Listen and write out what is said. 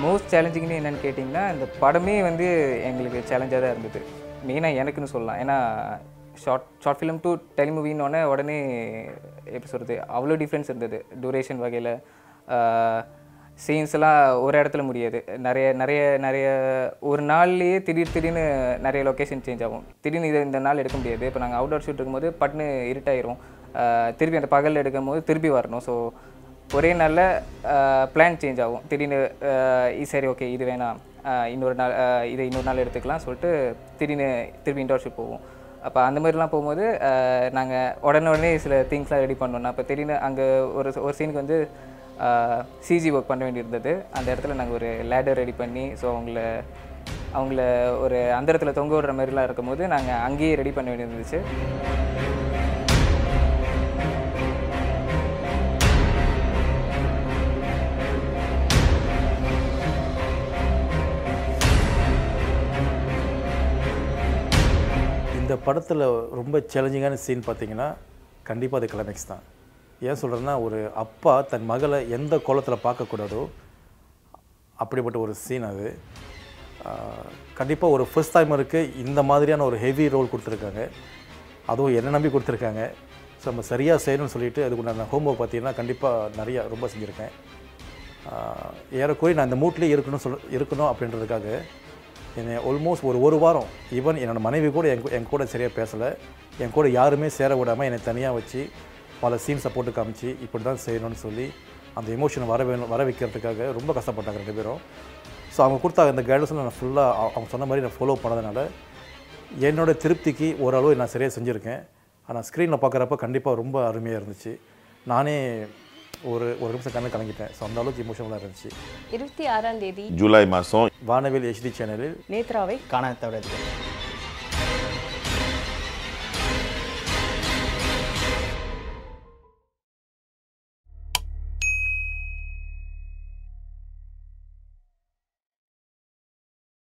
most சேலஞ்சிங்னு என்னென்னு கேட்டிங்கன்னா இந்த படமே வந்து எங்களுக்கு சேலஞ்சாக தான் இருந்தது மெயினாக எனக்குன்னு சொல்லலாம் ஏன்னா ஷார்ட் ஷார்ட் ஃபிலிம் டு டெலிமூவின்னொடனே உடனே எப்படி சொல்கிறது அவ்வளோ டிஃப்ரென்ஸ் இருந்தது டூரேஷன் வகையில் சீன்ஸ் எல்லாம் ஒரு இடத்துல முடியாது நிறைய நிறைய நிறைய ஒரு நாள்லேயே திடீர் திடீர்னு நிறைய லொக்கேஷன் சேஞ்ச் ஆகும் திடீர்னு இது இந்த நாள் எடுக்க முடியாது இப்போ நாங்கள் அவுட்டோர் ஷூட் இருக்கும்போது பட்னு இருட்டாயிரும் ஆஹ் திருப்பி அந்த பகலில் எடுக்கும் போது திருப்பி வரணும் ஸோ ஒரே நாளில் பிளான் சேஞ்ச் ஆகும் திடீர்னு ஆஹ் இது சரி ஓகே இது வேணாம் ஆஹ் இன்னொரு நாள் ஆஹ் இதை இன்னொரு நாள் எடுத்துக்கலாம் சொல்லிட்டு திடீர்னு திருப்பி இன்டோர் ஷூட் போவோம் அப்போ அந்த மாதிரிலாம் போகும்போது நாங்கள் உடனே உடனே சில திங்ஸ்லாம் ரெடி பண்ணோம் அப்போ திடீர்னு அங்கே ஒரு ஒரு சீனுக்கு வந்து சிஜி ஒர்க் பண்ண வேண்டியிருந்தது அந்த இடத்துல நாங்கள் ஒரு லேடர் ரெடி பண்ணி ஸோ அவங்கள அவங்கள ஒரு அந்த இடத்துல தொங்க விடுற மாதிரிலாம் இருக்கும்போது நாங்கள் அங்கேயே ரெடி பண்ண வேண்டியிருந்துச்சு இந்த படத்தில் ரொம்ப சேலஞ்சிங்கான சீன் பார்த்தீங்கன்னா கண்டிப்பாக அது கிளைமேக்ஸ் தான் ஏன் சொல்கிறேன்னா ஒரு அப்பா தன் மகளை எந்த கோலத்தில் பார்க்கக்கூடாதோ அப்படிப்பட்ட ஒரு சீன் அது கண்டிப்பாக ஒரு ஃபர்ஸ்ட் டைமருக்கு இந்த மாதிரியான ஒரு ஹெவி ரோல் கொடுத்துருக்காங்க அதுவும் என்ன நம்பி கொடுத்துருக்காங்க ஸோ நம்ம சரியாக செய்யணும்னு சொல்லிட்டு அதுக்கு உண்டான ஹோம்ஒர்க் பார்த்தீங்கன்னா கண்டிப்பாக நிறையா ரொம்ப செஞ்சுருக்கேன் ஆஹ் ஏறக்குறைய நான் இந்த மூட்லேயே இருக்கணும் சொல் இருக்கணும் அப்படின்றதுக்காக என்னை ஆல்மோஸ்ட் ஒரு ஒரு வாரம் ஈவன் என்னோடய மனைவி கூட என் கூ- என் கூட சரியாக பேசலை என் கூட யாருமே சேர விடாமல் என்னை தனியாக வச்சு பல சீன்ஸை போட்டு காமிச்சு இப்படி தான் செய்யணும்னு சொல்லி அந்த எமோஷனை வர வேணும் வர வைக்கிறதுக்காக ரொம்ப கஷ்டப்பட்டாங்க ரெண்டு பேரும் ஸோ அவங்க கொடுத்த அந்த கைடன்ஸில் நான் ஃபுல்லாக அவங்க சொன்ன மாதிரி நான் ஃபாலோ பண்ணதுனால என்னோட திருப்திக்கு ஓரளவு நான் சரியாக செஞ்சுருக்கேன் ஆனால் ஸ்க்ரீனில் பார்க்குறப்ப கண்டிப்பாக ரொம்ப அருமையாக இருந்துச்சு நானே ஒரு ஒரு நிமிஷம் கண்ணு கலங்கிட்டேன் ஸோ அந்த அளவுக்கு இமோஷனலாக இருந்துச்சு இருபத்தி ஆறாம் தேதி ஜூலை மாதம் வானவில் ஹெச்டி சேனலில் நேத்ராவை காண தவிர